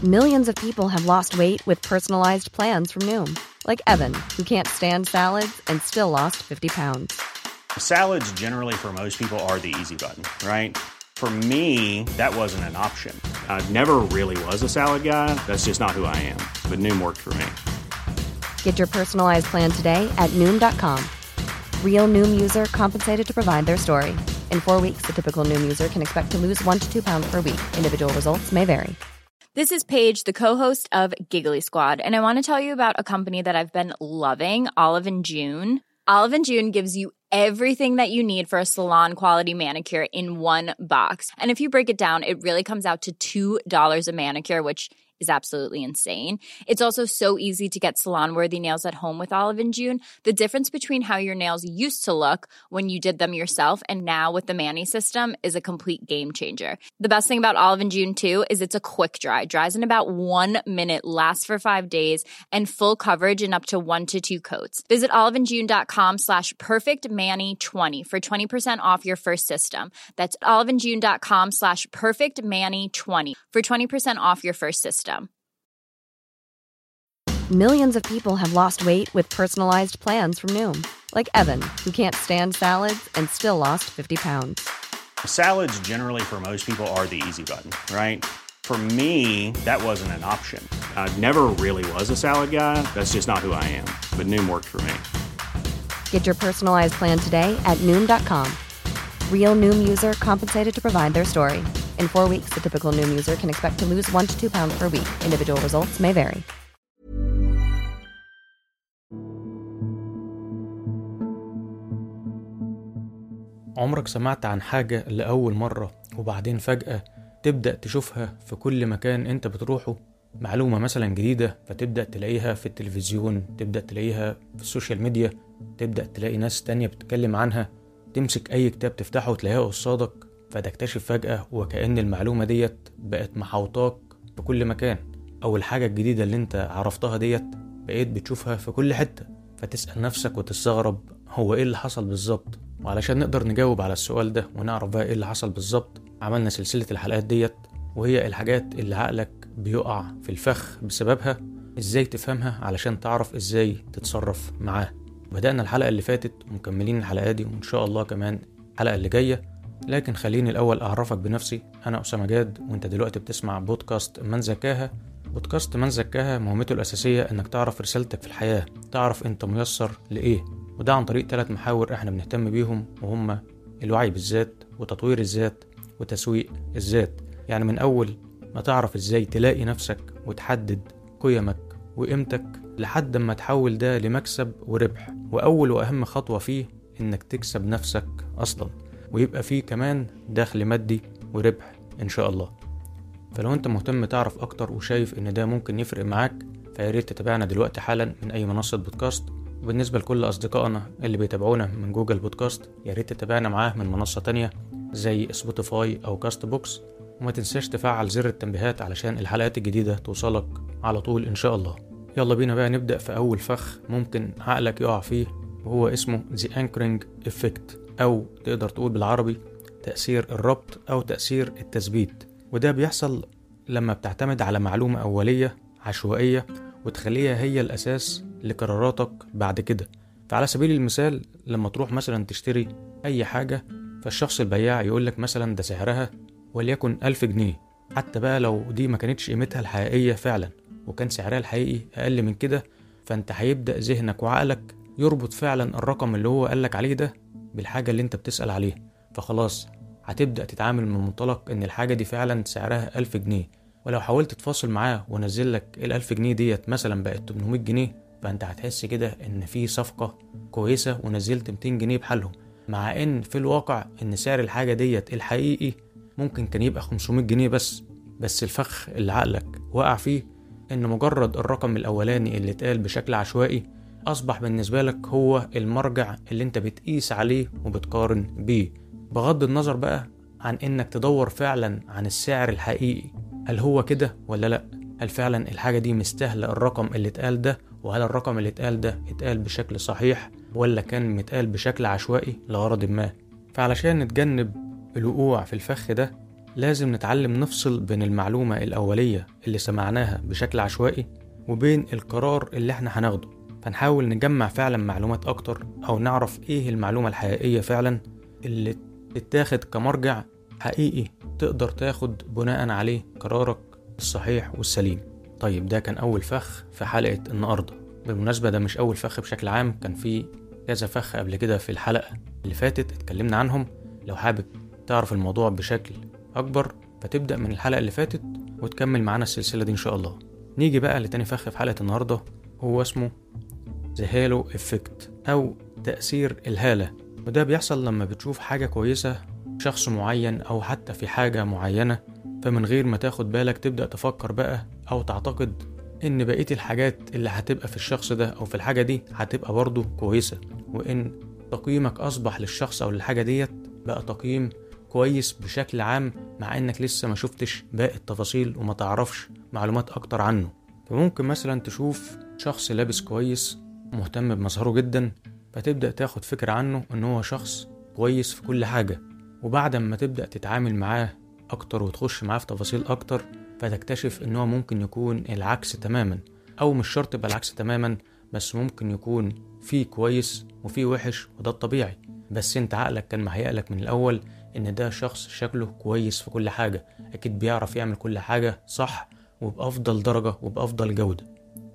Millions of people have lost weight with personalized plans from Noom, like Evan, who can't stand salads and still lost 50 pounds. Salads, generally, for most people, are the easy button, right? For me, that wasn't an option. I never really was a salad guy. That's just not who I am. But Noom worked for me. Get your personalized plan today at Noom.com. Real Noom user compensated to provide their story. In four weeks, the typical Noom user can expect to lose one to two pounds per week. Individual results may vary. This is Paige, the co-host of Giggly Squad, and I want to tell you about a company that I've been loving, Olive and June. Olive and June gives you everything that you need for a salon quality manicure in one box. And if you break it down, it really comes out to $2 a manicure, which is absolutely insane. It's also so easy to get salon worthy nails at home with Olive and June. The difference between how your nails used to look when you did them yourself and now with the Manny system is a complete game changer. The best thing about Olive and June too is it's a quick dry, dries in about one minute, lasts for five days, and full coverage in up to one to two coats. Visit oliveandjune.com slash perfect Manny 20 for 20% off your first system. That's oliveandjune.com slash perfect Manny 20 for 20% off your first system. Millions of people have lost weight with personalized plans from Noom, like Evan, who can't stand salads and still lost 50 pounds. Salads, generally, for most people, are the easy button, right? For me, that wasn't an option. I never really was a salad guy. That's just not who I am. But Noom worked for me. Get your personalized plan today at Noom.com. Real Noom user compensated to provide their story. In four weeks, the typical Noom user can expect to lose one to two pounds per week. Individual results may vary. عمرك سمعت عن حاجة لأول مرة وبعدين فجأة تبدأ تشوفها في كل مكان انت بتروحه معلومة مثلا جديدة فتبدأ تلاقيها في التلفزيون تبدأ تلاقيها في السوشيال ميديا تبدأ تلاقي ناس تانية بتتكلم عنها تمسك أي كتاب تفتحه وتلاقيها قصادك فتكتشف فجأة وكأن المعلومة ديت بقت محوطاك في كل مكان أو الحاجة الجديدة اللي انت عرفتها ديت بقيت بتشوفها في كل حتة فتسأل نفسك وتستغرب هو ايه اللي حصل بالظبط وعلشان نقدر نجاوب على السؤال ده ونعرف بقى ايه اللي حصل بالظبط عملنا سلسلة الحلقات ديت وهي الحاجات اللي عقلك بيقع في الفخ بسببها ازاي تفهمها علشان تعرف ازاي تتصرف معاه بدأنا الحلقة اللي فاتت ومكملين الحلقة دي وإن شاء الله كمان الحلقة اللي جاية لكن خليني الأول أعرفك بنفسي أنا أسامة جاد وأنت دلوقتي بتسمع بودكاست من زكاها بودكاست من زكاها مهمته الأساسية إنك تعرف رسالتك في الحياة تعرف أنت ميسر لإيه وده عن طريق ثلاث محاور إحنا بنهتم بيهم وهما الوعي بالذات وتطوير الذات وتسويق الذات يعني من أول ما تعرف إزاي تلاقي نفسك وتحدد قيمك وقيمتك لحد ما تحول ده لمكسب وربح وأول وأهم خطوة فيه إنك تكسب نفسك أصلا ويبقى فيه كمان دخل مادي وربح إن شاء الله فلو أنت مهتم تعرف أكتر وشايف إن ده ممكن يفرق معاك فياريت تتابعنا دلوقتي حالا من أي منصة بودكاست وبالنسبة لكل أصدقائنا اللي بيتابعونا من جوجل بودكاست ياريت تتابعنا معاه من منصة تانية زي سبوتيفاي أو كاست بوكس وما تنساش تفعل زر التنبيهات علشان الحلقات الجديدة توصلك على طول إن شاء الله يلا بينا بقى نبدأ في أول فخ ممكن عقلك يقع فيه وهو اسمه The Anchoring Effect أو تقدر تقول بالعربي تأثير الربط أو تأثير التثبيت وده بيحصل لما بتعتمد على معلومة أولية عشوائية وتخليها هي الأساس لقراراتك بعد كده فعلى سبيل المثال لما تروح مثلا تشتري أي حاجة فالشخص البياع يقولك مثلا ده سعرها وليكن ألف جنيه حتى بقى لو دي ما كانتش قيمتها الحقيقية فعلا وكان سعرها الحقيقي أقل من كده فأنت هيبدأ ذهنك وعقلك يربط فعلا الرقم اللي هو قالك عليه ده بالحاجة اللي انت بتسأل عليها فخلاص هتبدأ تتعامل من منطلق إن الحاجة دي فعلا سعرها ألف جنيه ولو حاولت تتواصل معاه ونزل لك الألف جنيه ديت مثلا بقت 800 جنيه فأنت هتحس كده إن في صفقة كويسة ونزلت 200 جنيه بحالهم مع إن في الواقع إن سعر الحاجة ديت الحقيقي ممكن كان يبقى 500 جنيه بس بس الفخ اللي عقلك وقع فيه إن مجرد الرقم الأولاني اللي اتقال بشكل عشوائي أصبح بالنسبة لك هو المرجع اللي أنت بتقيس عليه وبتقارن بيه بغض النظر بقى عن إنك تدور فعلا عن السعر الحقيقي هل هو كده ولا لأ هل فعلا الحاجة دي مستاهلة الرقم اللي اتقال ده وهل الرقم اللي اتقال ده اتقال بشكل صحيح ولا كان متقال بشكل عشوائي لغرض ما فعلشان نتجنب الوقوع في الفخ ده لازم نتعلم نفصل بين المعلومة الأولية اللي سمعناها بشكل عشوائي وبين القرار اللي احنا هناخده فنحاول نجمع فعلا معلومات أكتر أو نعرف إيه المعلومة الحقيقية فعلا اللي تتاخد كمرجع حقيقي تقدر تاخد بناء عليه قرارك الصحيح والسليم طيب ده كان أول فخ في حلقة النهاردة بالمناسبة ده مش أول فخ بشكل عام كان في كذا فخ قبل كده في الحلقة اللي فاتت اتكلمنا عنهم لو حابب تعرف الموضوع بشكل أكبر فتبدأ من الحلقة اللي فاتت وتكمل معانا السلسلة دي إن شاء الله نيجي بقى لتاني فخ في حلقة النهاردة هو اسمه The Halo Effect أو تأثير الهالة وده بيحصل لما بتشوف حاجة كويسة شخص معين أو حتى في حاجة معينة فمن غير ما تاخد بالك تبدأ تفكر بقى أو تعتقد إن بقية الحاجات اللي هتبقى في الشخص ده أو في الحاجة دي هتبقى برضه كويسة وإن تقييمك أصبح للشخص أو للحاجة ديت بقى تقييم كويس بشكل عام مع إنك لسه ما شفتش باقي التفاصيل وما تعرفش معلومات أكتر عنه فممكن مثلا تشوف شخص لابس كويس مهتم بمظهره جدا فتبدأ تاخد فكرة عنه إن هو شخص كويس في كل حاجة وبعد ما تبدأ تتعامل معاه أكتر وتخش معاه في تفاصيل أكتر فتكتشف إن هو ممكن يكون العكس تماما أو مش شرط يبقى العكس تماما بس ممكن يكون فيه كويس وفيه وحش وده الطبيعي بس انت عقلك كان مهيألك من الأول إن ده شخص شكله كويس في كل حاجة أكيد بيعرف يعمل كل حاجة صح وبأفضل درجة وبأفضل جودة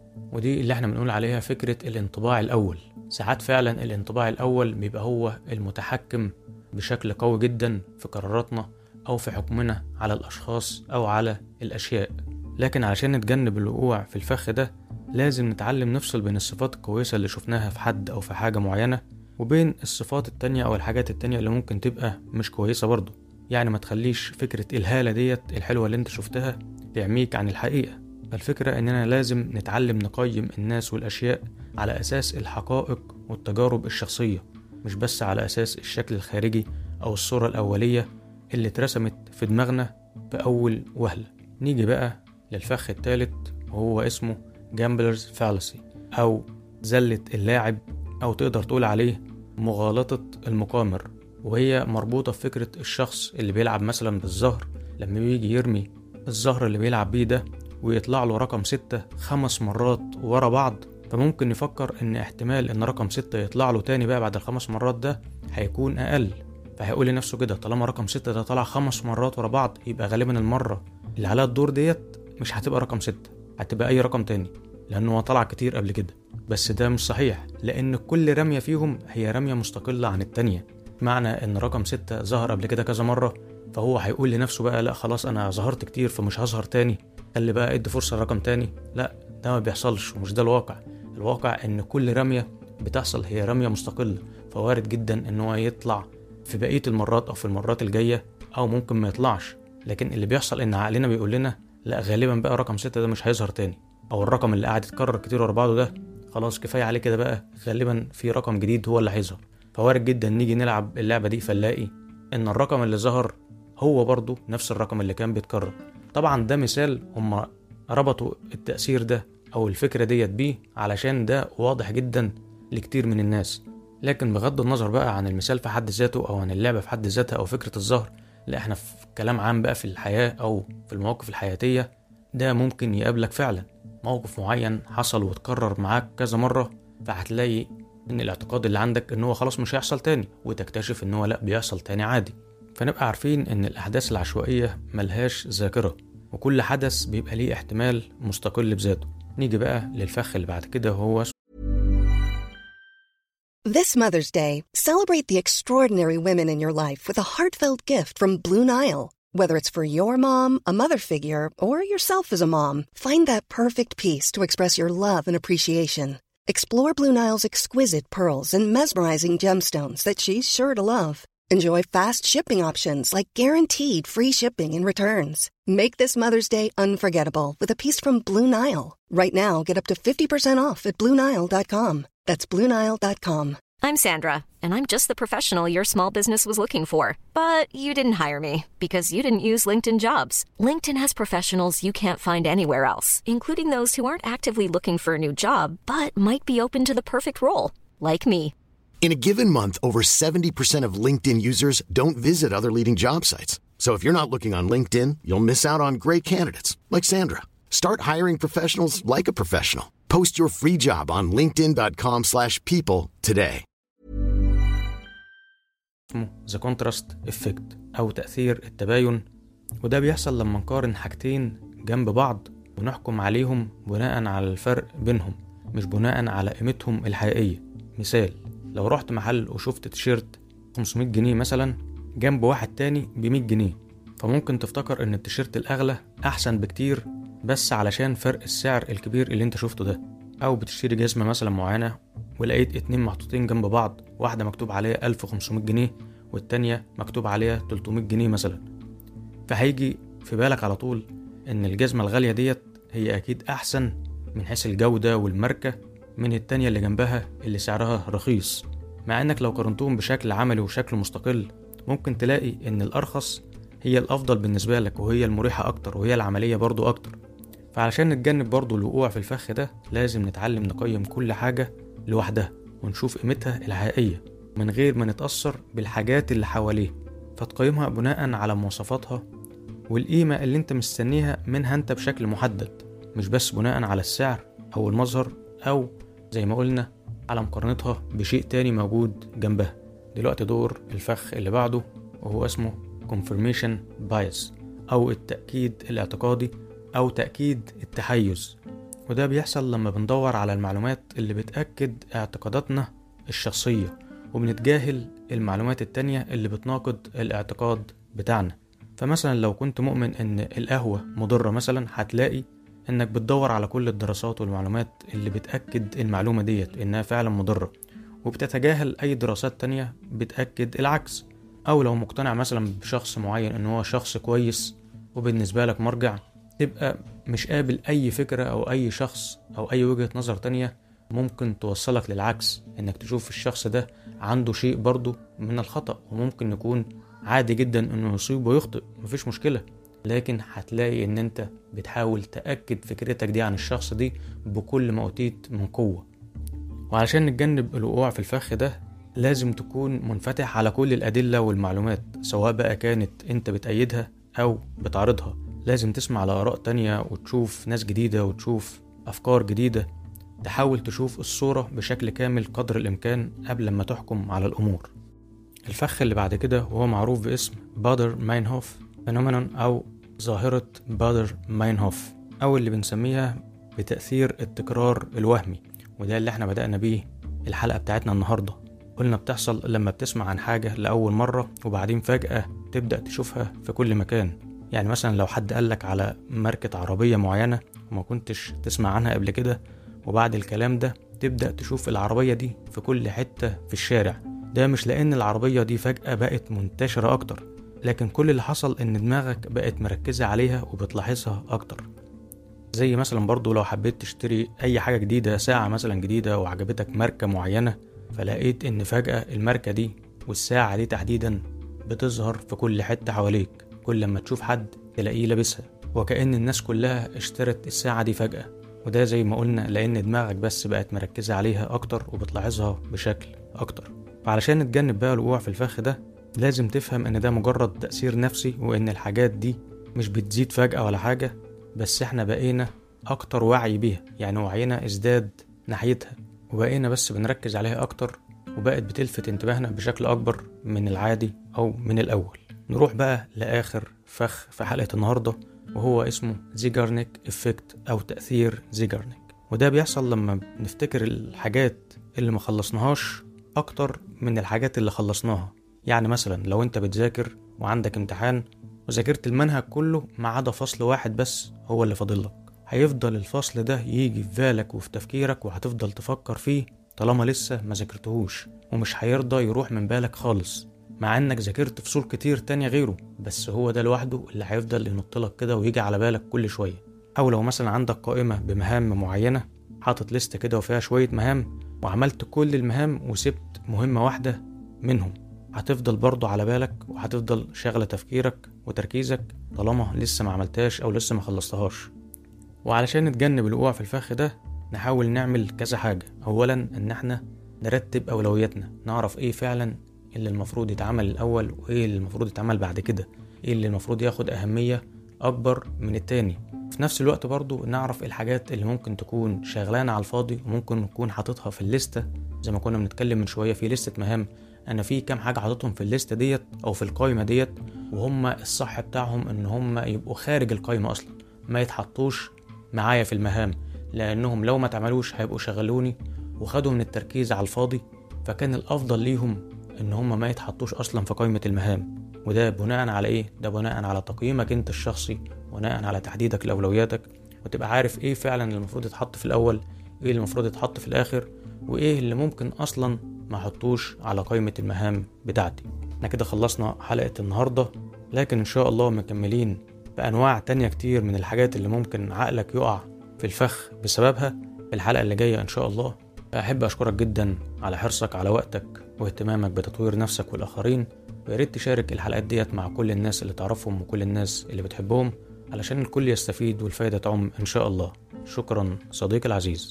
ودي اللي احنا بنقول عليها فكرة الانطباع الأول ساعات فعلا الانطباع الأول بيبقى هو المتحكم بشكل قوي جدا في قراراتنا أو في حكمنا على الأشخاص أو على الأشياء لكن علشان نتجنب الوقوع في الفخ ده لازم نتعلم نفصل بين الصفات الكويسة اللي شفناها في حد أو في حاجة معينة وبين الصفات التانية أو الحاجات التانية اللي ممكن تبقى مش كويسة برضه يعني ما تخليش فكرة الهالة ديت الحلوة اللي انت شفتها تعميك عن الحقيقة الفكرة إننا لازم نتعلم نقيم الناس والأشياء على أساس الحقائق والتجارب الشخصية مش بس على أساس الشكل الخارجي أو الصورة الأولية اللي اترسمت في دماغنا في أول وهلة نيجي بقى للفخ التالت وهو اسمه جامبلرز فالسي أو زلة اللاعب أو تقدر تقول عليه مغالطة المقامر وهي مربوطة بفكرة الشخص اللي بيلعب مثلا بالزهر لما بيجي يرمي الزهر اللي بيلعب بيه ده ويطلع له رقم ستة خمس مرات ورا بعض فممكن يفكر ان احتمال ان رقم ستة يطلع له تاني بقى بعد الخمس مرات ده هيكون اقل فهيقول لنفسه كده طالما رقم ستة ده طلع خمس مرات ورا بعض يبقى غالبا المرة اللي عليها الدور ديت مش هتبقى رقم ستة هتبقى اي رقم تاني لانه هو طلع كتير قبل كده بس ده مش صحيح لان كل رمية فيهم هي رمية مستقلة عن التانية معنى ان رقم ستة ظهر قبل كده كذا مرة فهو هيقول لنفسه بقى لا خلاص انا ظهرت كتير فمش هظهر تاني خلي بقى ادي فرصة لرقم تاني لا ده ما بيحصلش ومش ده الواقع الواقع ان كل رمية بتحصل هي رمية مستقلة فوارد جدا ان هو يطلع في بقية المرات او في المرات الجاية او ممكن ما يطلعش لكن اللي بيحصل ان عقلنا بيقول لنا لا غالبا بقى رقم ستة ده مش هيظهر تاني او الرقم اللي قاعد يتكرر كتير ورا بعضه ده خلاص كفاية عليه كده بقى غالبا في رقم جديد هو اللي هيظهر فوارد جدا نيجي نلعب اللعبة دي فنلاقي ان الرقم اللي ظهر هو برضه نفس الرقم اللي كان بيتكرر طبعا ده مثال هم ربطوا التأثير ده أو الفكرة ديت بيه علشان ده واضح جدا لكتير من الناس لكن بغض النظر بقى عن المثال في حد ذاته أو عن اللعبة في حد ذاتها أو فكرة الظهر لا احنا في كلام عام بقى في الحياة أو في المواقف الحياتية ده ممكن يقابلك فعلا موقف معين حصل واتكرر معاك كذا مرة فهتلاقي ان الاعتقاد اللي عندك ان هو خلاص مش هيحصل تاني وتكتشف ان هو لا بيحصل تاني عادي فنبقى عارفين ان الاحداث العشوائية ملهاش ذاكرة وكل حدث بيبقى ليه احتمال مستقل بذاته نيجي بقى للفخ اللي بعد كده وهو This Mother's Day, celebrate the extraordinary women in your life with a heartfelt gift from Blue Nile. Whether it's for your mom, a mother figure, or yourself as a mom, find that perfect piece to express your love and appreciation. Explore Blue Nile's exquisite pearls and mesmerizing gemstones that she's sure to love. Enjoy fast shipping options like guaranteed free shipping and returns. Make this Mother's Day unforgettable with a piece from Blue Nile. Right now, get up to 50% off at BlueNile.com. That's BlueNile.com. I'm Sandra, and I'm just the professional your small business was looking for. But you didn't hire me because you didn't use LinkedIn jobs. LinkedIn has professionals you can't find anywhere else, including those who aren't actively looking for a new job but might be open to the perfect role, like me. In a given month, over 70% of LinkedIn users don't visit other leading job sites. So if you're not looking on LinkedIn, you'll miss out on great candidates like Sandra. Start hiring professionals like a professional. Post your free job on linkedin.com/people slash people today. اسمه ذا كونتراست افكت او تاثير التباين وده بيحصل لما نقارن حاجتين جنب بعض ونحكم عليهم بناء على الفرق بينهم مش بناء على قيمتهم الحقيقيه مثال لو رحت محل وشفت تيشيرت 500 جنيه مثلا جنب واحد تاني ب 100 جنيه فممكن تفتكر ان التيشيرت الاغلى احسن بكتير بس علشان فرق السعر الكبير اللي انت شفته ده او بتشتري جزمه مثلا معينه ولقيت اتنين محطوطين جنب بعض واحده مكتوب عليها 1500 جنيه والتانية مكتوب عليها 300 جنيه مثلا فهيجي في بالك على طول ان الجزمه الغاليه ديت هي اكيد احسن من حيث الجوده والماركه من التانية اللي جنبها اللي سعرها رخيص مع انك لو قارنتهم بشكل عملي وشكل مستقل ممكن تلاقي ان الارخص هي الافضل بالنسبه لك وهي المريحه اكتر وهي العمليه برضو اكتر فعلشان نتجنب برضو الوقوع في الفخ ده لازم نتعلم نقيم كل حاجه لوحدها ونشوف قيمتها الحقيقيه من غير ما نتاثر بالحاجات اللي حواليه فتقيمها بناء على مواصفاتها والقيمه اللي انت مستنيها منها انت بشكل محدد مش بس بناء على السعر او المظهر او زي ما قلنا على مقارنتها بشيء تاني موجود جنبها دلوقتي دور الفخ اللي بعده وهو اسمه confirmation bias أو التأكيد الاعتقادي أو تأكيد التحيز وده بيحصل لما بندور على المعلومات اللي بتأكد اعتقاداتنا الشخصية وبنتجاهل المعلومات التانية اللي بتناقض الاعتقاد بتاعنا فمثلا لو كنت مؤمن ان القهوة مضرة مثلا هتلاقي انك بتدور على كل الدراسات والمعلومات اللي بتأكد المعلومة ديت انها فعلا مضرة وبتتجاهل اي دراسات تانية بتأكد العكس او لو مقتنع مثلا بشخص معين ان هو شخص كويس وبالنسبة لك مرجع تبقى مش قابل اي فكرة او اي شخص او اي وجهة نظر تانية ممكن توصلك للعكس انك تشوف الشخص ده عنده شيء برضه من الخطأ وممكن يكون عادي جدا انه يصيب ويخطئ مفيش مشكلة لكن هتلاقي ان انت بتحاول تأكد فكرتك دي عن الشخص دي بكل ما أوتيت من قوة وعلشان نتجنب الوقوع في الفخ ده لازم تكون منفتح على كل الأدلة والمعلومات سواء بقى كانت انت بتأيدها أو بتعرضها لازم تسمع لآراء تانية وتشوف ناس جديدة وتشوف أفكار جديدة تحاول تشوف الصورة بشكل كامل قدر الإمكان قبل ما تحكم على الأمور الفخ اللي بعد كده وهو معروف باسم بادر ماينهوف فينومينون أو ظاهرة بادر ماينهوف أو اللي بنسميها بتأثير التكرار الوهمي وده اللي احنا بدأنا بيه الحلقة بتاعتنا النهاردة قلنا بتحصل لما بتسمع عن حاجة لأول مرة وبعدين فجأة تبدأ تشوفها في كل مكان يعني مثلا لو حد قالك على ماركة عربية معينة وما كنتش تسمع عنها قبل كده وبعد الكلام ده تبدأ تشوف العربية دي في كل حتة في الشارع ده مش لأن العربية دي فجأة بقت منتشرة أكتر لكن كل اللي حصل إن دماغك بقت مركزة عليها وبتلاحظها أكتر زي مثلا برضو لو حبيت تشتري أي حاجة جديدة ساعة مثلا جديدة وعجبتك ماركة معينة فلقيت إن فجأة الماركة دي والساعة دي تحديدا بتظهر في كل حتة حواليك كل لما تشوف حد تلاقيه لابسها وكأن الناس كلها اشترت الساعة دي فجأة وده زي ما قلنا لأن دماغك بس بقت مركزة عليها أكتر وبتلاحظها بشكل أكتر فعلشان نتجنب بقى الوقوع في الفخ ده لازم تفهم إن ده مجرد تأثير نفسي وإن الحاجات دي مش بتزيد فجأة ولا حاجة بس إحنا بقينا أكتر وعي بيها يعني وعينا ازداد ناحيتها وبقينا بس بنركز عليها أكتر وبقت بتلفت انتباهنا بشكل أكبر من العادي أو من الأول نروح بقى لآخر فخ في حلقة النهاردة وهو اسمه زيجارنيك افكت أو تأثير زيجارنيك وده بيحصل لما بنفتكر الحاجات اللي ما خلصناهاش أكتر من الحاجات اللي خلصناها يعني مثلا لو أنت بتذاكر وعندك امتحان وذاكرت المنهج كله ما عدا فصل واحد بس هو اللي فاضلك هيفضل الفصل ده يجي في بالك وفي تفكيرك وهتفضل تفكر فيه طالما لسه ما ذاكرتهوش ومش هيرضى يروح من بالك خالص مع انك ذاكرت فصول كتير تانية غيره بس هو ده لوحده اللي هيفضل ينطلك كده ويجي على بالك كل شوية او لو مثلا عندك قائمة بمهام معينة حاطط لستة كده وفيها شوية مهام وعملت كل المهام وسبت مهمة واحدة منهم هتفضل برضه على بالك وهتفضل شاغلة تفكيرك وتركيزك طالما لسه ما عملتهاش او لسه ما خلصتهاش وعلشان نتجنب الوقوع في الفخ ده نحاول نعمل كذا حاجة اولا ان احنا نرتب اولوياتنا نعرف ايه فعلا اللي المفروض يتعمل الاول وايه اللي المفروض يتعمل بعد كده ايه اللي المفروض ياخد اهمية اكبر من التاني في نفس الوقت برضو نعرف الحاجات اللي ممكن تكون شغلانة على الفاضي وممكن نكون حاططها في الليستة زي ما كنا بنتكلم من شوية في لستة مهام انا في كام حاجة حاططهم في الليستة ديت او في القايمة ديت وهم الصح بتاعهم ان هم يبقوا خارج القايمة اصلا ما يتحطوش معايا في المهام لانهم لو ما اتعملوش هيبقوا شغلوني وخدوا من التركيز على الفاضي فكان الافضل ليهم ان هم ما يتحطوش اصلا في قائمة المهام وده بناء على ايه ده بناء على تقييمك انت الشخصي بناء على تحديدك لاولوياتك وتبقى عارف ايه فعلا اللي المفروض يتحط في الاول ايه اللي المفروض يتحط في الاخر وايه اللي ممكن اصلا ما احطوش على قائمة المهام بتاعتي احنا كده خلصنا حلقة النهاردة لكن ان شاء الله مكملين بانواع تانية كتير من الحاجات اللي ممكن عقلك يقع في الفخ بسببها في الحلقة اللي جاية ان شاء الله احب اشكرك جدا على حرصك على وقتك واهتمامك بتطوير نفسك والاخرين ويا ريت تشارك الحلقات ديت مع كل الناس اللي تعرفهم وكل الناس اللي بتحبهم علشان الكل يستفيد والفايدة تعم إن شاء الله شكرا صديقي العزيز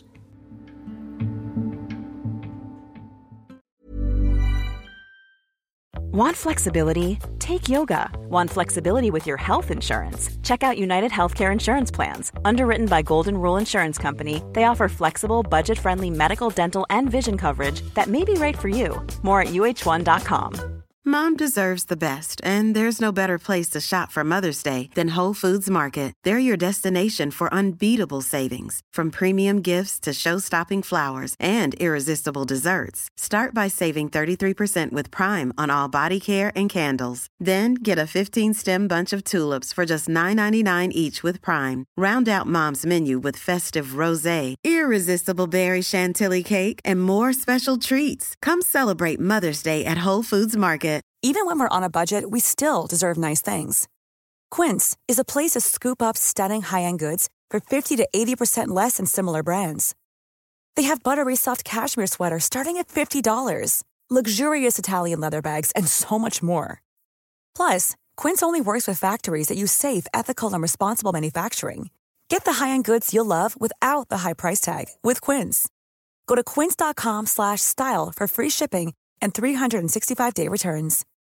Want flexibility? Take yoga. Want flexibility with your health insurance? Check out United Healthcare Insurance Plans. Underwritten by Golden Rule Insurance Company, they offer flexible, budget friendly medical, dental, and vision coverage that may be right for you. More at uh1.com. Mom deserves the best, and there's no better place to shop for Mother's Day than Whole Foods Market. They're your destination for unbeatable savings, from premium gifts to show-stopping flowers and irresistible desserts. Start by saving 33% with Prime on all body care and candles. Then get a 15-stem bunch of tulips for just $9.99 each with Prime. Round out Mom's menu with festive rosé, irresistible berry chantilly cake, and more special treats. Come celebrate Mother's Day at Whole Foods Market. Even when we're on a budget, we still deserve nice things. Quince is a place to scoop up stunning high-end goods for 50 to 80% less than similar brands. They have buttery soft cashmere sweaters starting at $50, luxurious Italian leather bags, and so much more. Plus, Quince only works with factories that use safe, ethical, and responsible manufacturing. Get the high-end goods you'll love without the high price tag with Quince. Go to quince.com/style for free shipping and 365-day returns.